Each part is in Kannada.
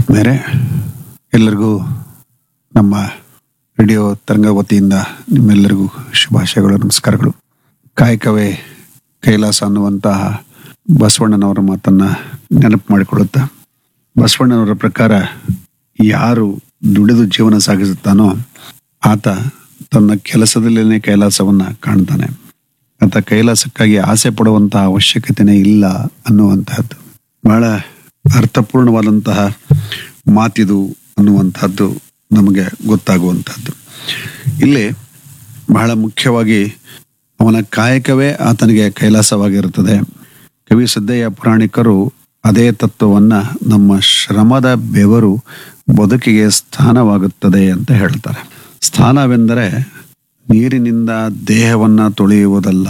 ಆತ್ಮೇರೆ ಎಲ್ಲರಿಗೂ ನಮ್ಮ ರೇಡಿಯೋ ತರಂಗ ವತಿಯಿಂದ ನಿಮ್ಮೆಲ್ಲರಿಗೂ ಶುಭಾಶಯಗಳು ನಮಸ್ಕಾರಗಳು ಕಾಯಕವೇ ಕೈಲಾಸ ಅನ್ನುವಂತಹ ಬಸವಣ್ಣನವರ ಮಾತನ್ನ ನೆನಪು ಮಾಡಿಕೊಳ್ಳುತ್ತಾ ಬಸವಣ್ಣನವರ ಪ್ರಕಾರ ಯಾರು ದುಡಿದು ಜೀವನ ಸಾಗಿಸುತ್ತಾನೋ ಆತ ತನ್ನ ಕೆಲಸದಲ್ಲೇನೆ ಕೈಲಾಸವನ್ನ ಕಾಣ್ತಾನೆ ಆತ ಕೈಲಾಸಕ್ಕಾಗಿ ಆಸೆ ಪಡುವಂತಹ ಅವಶ್ಯಕತೆನೇ ಇಲ್ಲ ಅನ್ನುವಂತಹದ್ದು ಬಹಳ ಅರ್ಥಪೂರ್ಣವಾದಂತಹ ಮಾತಿದು ಅನ್ನುವಂತಹದ್ದು ನಮಗೆ ಗೊತ್ತಾಗುವಂತಹದ್ದು ಇಲ್ಲಿ ಬಹಳ ಮುಖ್ಯವಾಗಿ ಅವನ ಕಾಯಕವೇ ಆತನಿಗೆ ಕೈಲಾಸವಾಗಿರುತ್ತದೆ ಕವಿ ಸಿದ್ದಯ್ಯ ಪುರಾಣಿಕರು ಅದೇ ತತ್ವವನ್ನ ನಮ್ಮ ಶ್ರಮದ ಬೆವರು ಬದುಕಿಗೆ ಸ್ಥಾನವಾಗುತ್ತದೆ ಅಂತ ಹೇಳ್ತಾರೆ ಸ್ಥಾನವೆಂದರೆ ನೀರಿನಿಂದ ದೇಹವನ್ನ ತೊಳೆಯುವುದಲ್ಲ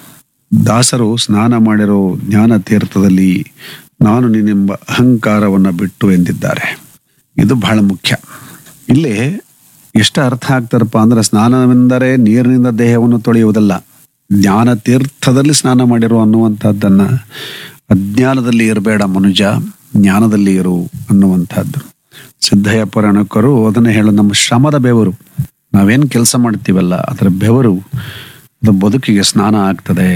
ದಾಸರು ಸ್ನಾನ ಮಾಡಿರೋ ಜ್ಞಾನ ತೀರ್ಥದಲ್ಲಿ ನಾನು ನೀನೆಂಬ ಅಹಂಕಾರವನ್ನ ಬಿಟ್ಟು ಎಂದಿದ್ದಾರೆ ಇದು ಬಹಳ ಮುಖ್ಯ ಇಲ್ಲಿ ಎಷ್ಟು ಅರ್ಥ ಆಗ್ತಾರಪ್ಪ ಅಂದ್ರೆ ಸ್ನಾನವೆಂದರೆ ನೀರಿನಿಂದ ದೇಹವನ್ನು ತೊಳೆಯುವುದಲ್ಲ ಜ್ಞಾನ ತೀರ್ಥದಲ್ಲಿ ಸ್ನಾನ ಮಾಡಿರೋ ಅನ್ನುವಂಥದ್ದನ್ನ ಅಜ್ಞಾನದಲ್ಲಿ ಇರಬೇಡ ಮನುಜ ಜ್ಞಾನದಲ್ಲಿ ಇರು ಅನ್ನುವಂಥದ್ದು ಸಿದ್ದಯ್ಯ ಪುರಾಣಕರು ಅದನ್ನ ಹೇಳು ನಮ್ಮ ಶ್ರಮದ ಬೆವರು ನಾವೇನ್ ಕೆಲಸ ಮಾಡ್ತೀವಲ್ಲ ಅದರ ಬೆವರು ಅದು ಬದುಕಿಗೆ ಸ್ನಾನ ಆಗ್ತದೆ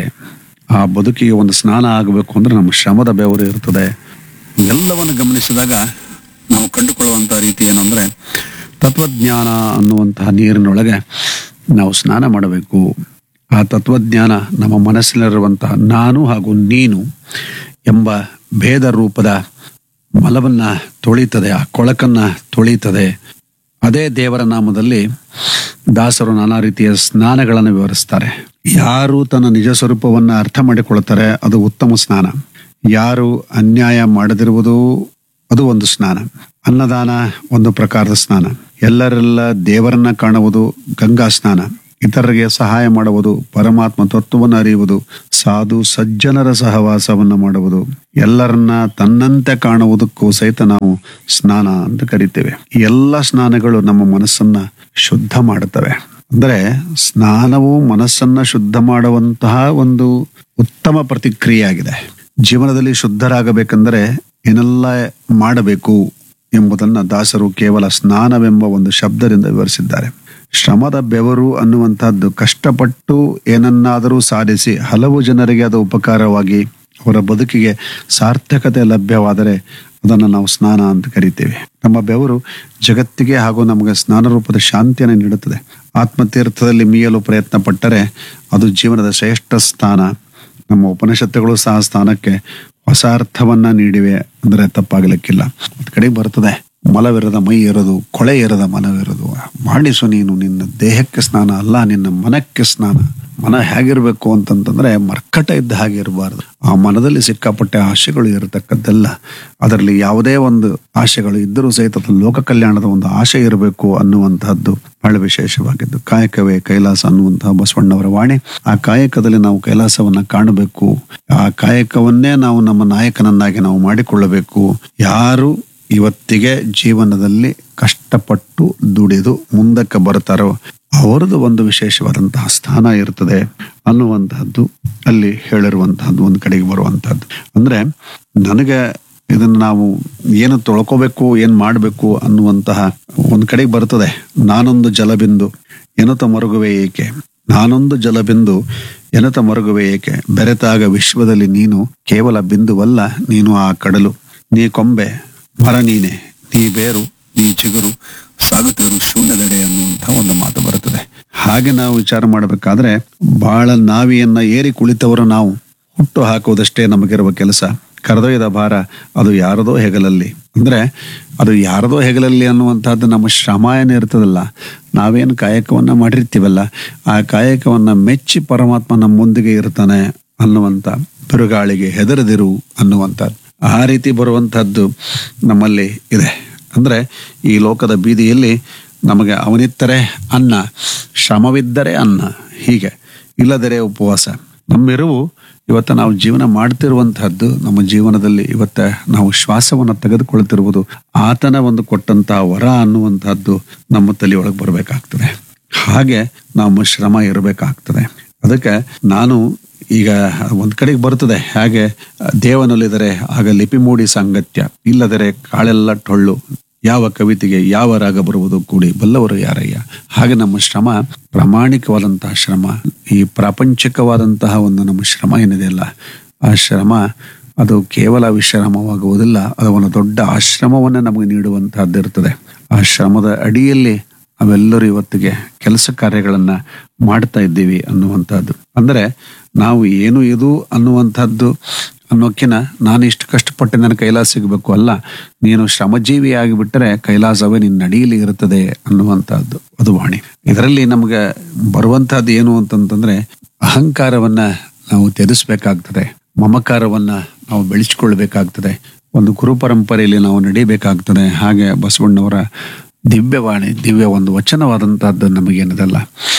ಆ ಬದುಕಿಗೆ ಒಂದು ಸ್ನಾನ ಆಗಬೇಕು ಅಂದ್ರೆ ನಮ್ಮ ಶ್ರಮದ ಬೆವರು ಇರ್ತದೆ ಎಲ್ಲವನ್ನು ಗಮನಿಸಿದಾಗ ನಾವು ಕಂಡುಕೊಳ್ಳುವಂತಹ ರೀತಿ ಏನಂದ್ರೆ ತತ್ವಜ್ಞಾನ ಅನ್ನುವಂತಹ ನೀರಿನೊಳಗೆ ನಾವು ಸ್ನಾನ ಮಾಡಬೇಕು ಆ ತತ್ವಜ್ಞಾನ ನಮ್ಮ ಮನಸ್ಸಿನಲ್ಲಿರುವಂತಹ ನಾನು ಹಾಗೂ ನೀನು ಎಂಬ ಭೇದ ರೂಪದ ಮಲವನ್ನ ತೊಳಿತದೆ ಆ ಕೊಳಕನ್ನ ತೊಳಿತದೆ ಅದೇ ದೇವರ ನಾಮದಲ್ಲಿ ದಾಸರು ನಾನಾ ರೀತಿಯ ಸ್ನಾನಗಳನ್ನು ವಿವರಿಸ್ತಾರೆ ಯಾರು ತನ್ನ ನಿಜ ಸ್ವರೂಪವನ್ನ ಅರ್ಥ ಮಾಡಿಕೊಳ್ತಾರೆ ಅದು ಉತ್ತಮ ಸ್ನಾನ ಯಾರು ಅನ್ಯಾಯ ಮಾಡದಿರುವುದು ಅದು ಒಂದು ಸ್ನಾನ ಅನ್ನದಾನ ಒಂದು ಪ್ರಕಾರದ ಸ್ನಾನ ಎಲ್ಲರೆಲ್ಲ ದೇವರನ್ನ ಕಾಣುವುದು ಗಂಗಾ ಸ್ನಾನ ಇತರರಿಗೆ ಸಹಾಯ ಮಾಡುವುದು ಪರಮಾತ್ಮ ತತ್ವವನ್ನು ಅರಿಯುವುದು ಸಾಧು ಸಜ್ಜನರ ಸಹವಾಸವನ್ನು ಮಾಡುವುದು ಎಲ್ಲರನ್ನ ತನ್ನಂತೆ ಕಾಣುವುದಕ್ಕೂ ಸಹಿತ ನಾವು ಸ್ನಾನ ಅಂತ ಕರಿತೇವೆ ಈ ಎಲ್ಲ ಸ್ನಾನಗಳು ನಮ್ಮ ಮನಸ್ಸನ್ನ ಶುದ್ಧ ಮಾಡುತ್ತವೆ ಅಂದ್ರೆ ಸ್ನಾನವು ಮನಸ್ಸನ್ನ ಶುದ್ಧ ಮಾಡುವಂತಹ ಒಂದು ಉತ್ತಮ ಪ್ರತಿಕ್ರಿಯೆ ಆಗಿದೆ ಜೀವನದಲ್ಲಿ ಶುದ್ಧರಾಗಬೇಕೆಂದರೆ ಏನೆಲ್ಲ ಮಾಡಬೇಕು ಎಂಬುದನ್ನ ದಾಸರು ಕೇವಲ ಸ್ನಾನವೆಂಬ ಒಂದು ಶಬ್ದದಿಂದ ವಿವರಿಸಿದ್ದಾರೆ ಶ್ರಮದ ಬೆವರು ಅನ್ನುವಂತಹದ್ದು ಕಷ್ಟಪಟ್ಟು ಏನನ್ನಾದರೂ ಸಾಧಿಸಿ ಹಲವು ಜನರಿಗೆ ಅದು ಉಪಕಾರವಾಗಿ ಅವರ ಬದುಕಿಗೆ ಸಾರ್ಥಕತೆ ಲಭ್ಯವಾದರೆ ಅದನ್ನು ನಾವು ಸ್ನಾನ ಅಂತ ಕರಿತೇವೆ ನಮ್ಮ ಬೆವರು ಜಗತ್ತಿಗೆ ಹಾಗೂ ನಮಗೆ ಸ್ನಾನ ರೂಪದ ಶಾಂತಿಯನ್ನು ನೀಡುತ್ತದೆ ಆತ್ಮತೀರ್ಥದಲ್ಲಿ ಮೀಯಲು ಪ್ರಯತ್ನ ಪಟ್ಟರೆ ಅದು ಜೀವನದ ಶ್ರೇಷ್ಠ ಸ್ಥಾನ ನಮ್ಮ ಉಪನಿಷತ್ತುಗಳು ಸಹ ಸ್ಥಾನಕ್ಕೆ ಹೊಸ ಅರ್ಥವನ್ನ ನೀಡಿವೆ ಅಂದ್ರೆ ತಪ್ಪಾಗಲಿಕ್ಕಿಲ್ಲ ಒಂದ್ ಕಡೆಗೆ ಬರ್ತದೆ ಮಲವಿರದ ಮೈ ಇರೋದು ಕೊಳೆ ಇರದ ಮನವಿರೋದು ಮಾಡಿಸು ನೀನು ನಿನ್ನ ದೇಹಕ್ಕೆ ಸ್ನಾನ ಅಲ್ಲ ನಿನ್ನ ಮನಕ್ಕೆ ಸ್ನಾನ ಮನ ಹೇಗಿರ್ಬೇಕು ಅಂತಂತಂದ್ರೆ ಮರ್ಕಟ ಇದ್ದ ಹಾಗೆ ಇರಬಾರದು ಆ ಮನದಲ್ಲಿ ಸಿಕ್ಕಾಪಟ್ಟೆ ಆಶೆಗಳು ಇರತಕ್ಕದ್ದೆಲ್ಲ ಅದರಲ್ಲಿ ಯಾವುದೇ ಒಂದು ಆಶೆಗಳು ಇದ್ದರೂ ಸಹಿತ ಅದು ಲೋಕ ಕಲ್ಯಾಣದ ಒಂದು ಆಶೆ ಇರಬೇಕು ಅನ್ನುವಂತಹದ್ದು ಬಹಳ ವಿಶೇಷವಾಗಿದ್ದು ಕಾಯಕವೇ ಕೈಲಾಸ ಅನ್ನುವಂತಹ ಬಸವಣ್ಣವರ ವಾಣಿ ಆ ಕಾಯಕದಲ್ಲಿ ನಾವು ಕೈಲಾಸವನ್ನ ಕಾಣಬೇಕು ಆ ಕಾಯಕವನ್ನೇ ನಾವು ನಮ್ಮ ನಾಯಕನನ್ನಾಗಿ ನಾವು ಮಾಡಿಕೊಳ್ಳಬೇಕು ಯಾರು ಇವತ್ತಿಗೆ ಜೀವನದಲ್ಲಿ ಕಷ್ಟಪಟ್ಟು ದುಡಿದು ಮುಂದಕ್ಕೆ ಬರ್ತಾರೋ ಅವರದು ಒಂದು ವಿಶೇಷವಾದಂತಹ ಸ್ಥಾನ ಇರ್ತದೆ ಅನ್ನುವಂತಹದ್ದು ಅಲ್ಲಿ ಹೇಳಿರುವಂತಹದ್ದು ಒಂದು ಕಡೆಗೆ ಬರುವಂತಹದ್ದು ಅಂದ್ರೆ ನನಗೆ ಇದನ್ನ ನಾವು ಏನು ತೊಳ್ಕೋಬೇಕು ಏನ್ ಮಾಡಬೇಕು ಅನ್ನುವಂತಹ ಒಂದ್ ಕಡೆಗೆ ಬರ್ತದೆ ನಾನೊಂದು ಜಲಬಿಂದು ಎನುತ ಮರುಗುವೆ ಏಕೆ ನಾನೊಂದು ಜಲಬಿಂದು ಎನುತ ಮರುಗುವೆ ಏಕೆ ಬೆರೆತಾಗ ವಿಶ್ವದಲ್ಲಿ ನೀನು ಕೇವಲ ಬಿಂದುವಲ್ಲ ನೀನು ಆ ಕಡಲು ನೀ ಕೊಂಬೆ ಮರ ನೀನೆ ನೀ ಬೇರು ನೀ ಚಿಗುರು ಸಾಗುತ್ತಿರು ಶೂನ್ಯದೆಡೆ ಅನ್ನುವಂಥ ಒಂದು ಮಾತು ಬರುತ್ತದೆ ಹಾಗೆ ನಾವು ವಿಚಾರ ಮಾಡಬೇಕಾದ್ರೆ ಬಹಳ ನಾವಿಯನ್ನ ಏರಿ ಕುಳಿತವರು ನಾವು ಹುಟ್ಟು ಹಾಕುವುದಷ್ಟೇ ನಮಗಿರುವ ಕೆಲಸ ಕರೆದೊಯ್ದ ಭಾರ ಅದು ಯಾರದೋ ಹೆಗಲಲ್ಲಿ ಅಂದ್ರೆ ಅದು ಯಾರದೋ ಹೆಗಲಲ್ಲಿ ಅನ್ನುವಂಥದ್ದು ನಮ್ಮ ಶ್ರಮ ಏನು ಇರ್ತದಲ್ಲ ನಾವೇನು ಕಾಯಕವನ್ನ ಮಾಡಿರ್ತೀವಲ್ಲ ಆ ಕಾಯಕವನ್ನ ಮೆಚ್ಚಿ ಪರಮಾತ್ಮ ನಮ್ಮ ಮುಂದಿಗೆ ಇರ್ತಾನೆ ಅನ್ನುವಂಥ ಬಿರುಗಾಳಿಗೆ ಹೆದರದಿರು ಅನ್ನುವಂಥದ್ದು ಆ ರೀತಿ ಬರುವಂತಹದ್ದು ನಮ್ಮಲ್ಲಿ ಇದೆ ಅಂದ್ರೆ ಈ ಲೋಕದ ಬೀದಿಯಲ್ಲಿ ನಮಗೆ ಅವನಿತ್ತರೆ ಅನ್ನ ಶ್ರಮವಿದ್ದರೆ ಅನ್ನ ಹೀಗೆ ಇಲ್ಲದರೆ ಉಪವಾಸ ನಮ್ಮಿರುವು ಇವತ್ತು ನಾವು ಜೀವನ ಮಾಡ್ತಿರುವಂತಹದ್ದು ನಮ್ಮ ಜೀವನದಲ್ಲಿ ಇವತ್ತ ನಾವು ಶ್ವಾಸವನ್ನು ತೆಗೆದುಕೊಳ್ತಿರುವುದು ಆತನ ಒಂದು ಕೊಟ್ಟಂತಹ ವರ ಅನ್ನುವಂತಹದ್ದು ನಮ್ಮ ತಲೆಯೊಳಗೆ ಬರಬೇಕಾಗ್ತದೆ ಹಾಗೆ ನಮ್ಮ ಶ್ರಮ ಇರಬೇಕಾಗ್ತದೆ ಅದಕ್ಕೆ ನಾನು ಈಗ ಒಂದ್ ಕಡೆಗೆ ಬರ್ತದೆ ಹಾಗೆ ದೇವನೊಲಿದರೆ ಆಗ ಲಿಪಿ ಮೂಡಿ ಸಾಂಗತ್ಯ ಇಲ್ಲದರೆ ಕಾಳೆಲ್ಲ ಟೊಳ್ಳು ಯಾವ ಕವಿತೆಗೆ ಯಾವ ರಾಗ ಬರುವುದು ಕೂಡಿ ಬಲ್ಲವರು ಯಾರಯ್ಯ ಹಾಗೆ ನಮ್ಮ ಶ್ರಮ ಪ್ರಾಮಾಣಿಕವಾದಂತಹ ಶ್ರಮ ಈ ಪ್ರಾಪಂಚಿಕವಾದಂತಹ ಒಂದು ನಮ್ಮ ಶ್ರಮ ಏನಿದೆಯಲ್ಲ ಆ ಶ್ರಮ ಅದು ಕೇವಲ ವಿಶ್ರಾಮವಾಗುವುದಿಲ್ಲ ಅದು ಒಂದು ದೊಡ್ಡ ಆಶ್ರಮವನ್ನ ನಮಗೆ ನೀಡುವಂತಹದ್ದಿರ್ತದೆ ಆ ಶ್ರಮದ ಅಡಿಯಲ್ಲಿ ನಾವೆಲ್ಲರೂ ಇವತ್ತಿಗೆ ಕೆಲಸ ಕಾರ್ಯಗಳನ್ನ ಮಾಡ್ತಾ ಇದ್ದೀವಿ ಅನ್ನುವಂಥದ್ದು ಅಂದ್ರೆ ನಾವು ಏನು ಇದು ಅನ್ನುವಂಥದ್ದು ಅನ್ನೋಕ್ಕಿನ ನಾನು ಇಷ್ಟು ಕಷ್ಟಪಟ್ಟು ನನ್ನ ಕೈಲಾಸ ಸಿಗಬೇಕು ಅಲ್ಲ ನೀನು ಶ್ರಮಜೀವಿ ಆಗಿಬಿಟ್ಟರೆ ಕೈಲಾಸವೇ ನಿನ್ನ ಅಡಿಯಲ್ಲಿ ಇರುತ್ತದೆ ಅನ್ನುವಂಥದ್ದು ಅದು ವಾಣಿ ಇದರಲ್ಲಿ ನಮ್ಗೆ ಬರುವಂತಹದ್ದು ಏನು ಅಂತಂತಂದ್ರೆ ಅಹಂಕಾರವನ್ನ ನಾವು ತ್ಯಜಿಸ್ಬೇಕಾಗ್ತದೆ ಮಮಕಾರವನ್ನ ನಾವು ಬೆಳೆಸ್ಕೊಳ್ಬೇಕಾಗ್ತದೆ ಒಂದು ಗುರು ಪರಂಪರೆಯಲ್ಲಿ ನಾವು ನಡೀಬೇಕಾಗ್ತದೆ ಹಾಗೆ ಬಸವಣ್ಣವರ ದಿವ್ಯವಾಣಿ ದಿವ್ಯ ಒಂದು ವಚನವಾದಂತಹದ್ದು ನಮಗೇನದಲ್ಲ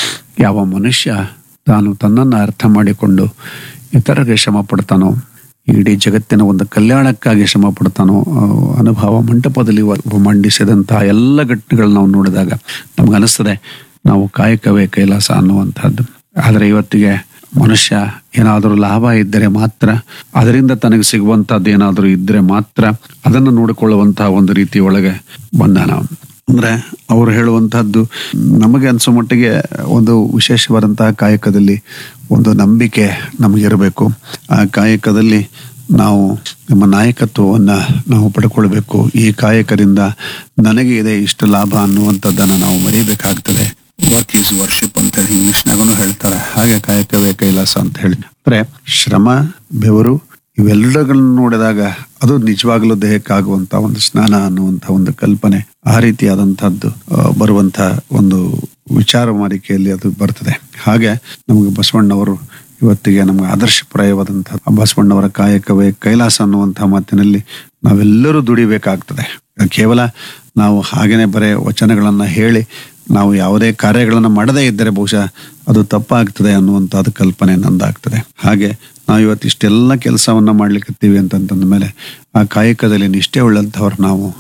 ಯಾವ ಮನುಷ್ಯ ತಾನು ತನ್ನನ್ನು ಅರ್ಥ ಮಾಡಿಕೊಂಡು ಇತರರಿಗೆ ಶ್ರಮ ಪಡ್ತಾನೋ ಇಡೀ ಜಗತ್ತಿನ ಒಂದು ಕಲ್ಯಾಣಕ್ಕಾಗಿ ಶ್ರಮ ಪಡ್ತಾನೋ ಆ ಅನುಭವ ಮಂಟಪದಲ್ಲಿ ವ- ಮಂಡಿಸಿದಂತಹ ಎಲ್ಲ ಘಟನೆಗಳನ್ನ ನಾವು ನೋಡಿದಾಗ ನಮ್ಗೆ ಅನಿಸ್ತದೆ ನಾವು ಕಾಯಕವೇ ಕೈಲಾಸ ಅನ್ನುವಂಥದ್ದು ಆದರೆ ಇವತ್ತಿಗೆ ಮನುಷ್ಯ ಏನಾದರೂ ಲಾಭ ಇದ್ದರೆ ಮಾತ್ರ ಅದರಿಂದ ತನಗೆ ಸಿಗುವಂತಹದ್ದು ಏನಾದರೂ ಇದ್ದರೆ ಮಾತ್ರ ಅದನ್ನು ನೋಡಿಕೊಳ್ಳುವಂತಹ ಒಂದು ರೀತಿ ಒಳಗೆ ಬಂದಾನ ಅಂದ್ರೆ ಅವರು ಹೇಳುವಂತಹದ್ದು ನಮಗೆ ಅನ್ಸೋ ಮಟ್ಟಿಗೆ ಒಂದು ವಿಶೇಷವಾದಂತಹ ಕಾಯಕದಲ್ಲಿ ಒಂದು ನಂಬಿಕೆ ನಮಗಿರಬೇಕು ಆ ಕಾಯಕದಲ್ಲಿ ನಾವು ನಮ್ಮ ನಾಯಕತ್ವವನ್ನ ನಾವು ಪಡ್ಕೊಳ್ಬೇಕು ಈ ಕಾಯಕದಿಂದ ನನಗೆ ಇದೆ ಇಷ್ಟು ಲಾಭ ಅನ್ನುವಂಥದ್ದನ್ನು ನಾವು ಮರಿಬೇಕಾಗ್ತದೆ ವರ್ಕ್ ಈಸ್ ವರ್ಷಿಪ್ ಅಂತ ಇಂಗ್ಲಿಷ್ನಾಗೂ ಹೇಳ್ತಾರೆ ಹಾಗೆ ಕಾಯಕವೇ ಕೈಲಾಸ ಅಂತ ಹೇಳಿ ಅಂದ್ರೆ ಶ್ರಮ ಬೆವರು ಇವೆಲ್ಲಗಳನ್ನು ನೋಡಿದಾಗ ಅದು ನಿಜವಾಗ್ಲೂ ದೇಹಕ್ಕಾಗುವಂತ ಒಂದು ಸ್ನಾನ ಅನ್ನುವಂತ ಒಂದು ಕಲ್ಪನೆ ಆ ರೀತಿಯಾದಂತಹದ್ದು ಆ, ಬರುವಂತ ಒಂದು ವಿಚಾರ ಮಾಲಿಕೆಯಲ್ಲಿ ಅದು ಬರ್ತದೆ ಹಾಗೆ ನಮಗೆ ಬಸವಣ್ಣವರು ಇವತ್ತಿಗೆ ನಮಗೆ ಆದರ್ಶಪ್ರಾಯವಾದಂತಹ ಬಸವಣ್ಣವರ ಕಾಯಕವೇ ಕೈಲಾಸ ಅನ್ನುವಂತಹ ಮಾತಿನಲ್ಲಿ ನಾವೆಲ್ಲರೂ ದುಡಿಬೇಕಾಗ್ತದೆ ಕೇವಲ ನಾವು ಹಾಗೇನೆ ಬರೇ ವಚನಗಳನ್ನ ಹೇಳಿ ನಾವು ಯಾವುದೇ ಕಾರ್ಯಗಳನ್ನ ಮಾಡದೇ ಇದ್ದರೆ ಬಹುಶಃ ಅದು ತಪ್ಪಾಗ್ತದೆ ಅನ್ನುವಂಥದ್ದು ಕಲ್ಪನೆ ನಂದಾಗ್ತದೆ ಹಾಗೆ ನಾವು ಇವತ್ತು ಇಷ್ಟೆಲ್ಲ ಕೆಲಸವನ್ನ ಮಾಡ್ಲಿಕ್ಕತ್ತೀವಿ ಅಂತಂತಂದ ಮೇಲೆ ಆ ಕಾಯಕದಲ್ಲಿ ನಿಷ್ಠೆ ಉಳ್ಳಂಥವ್ರು ನಾವು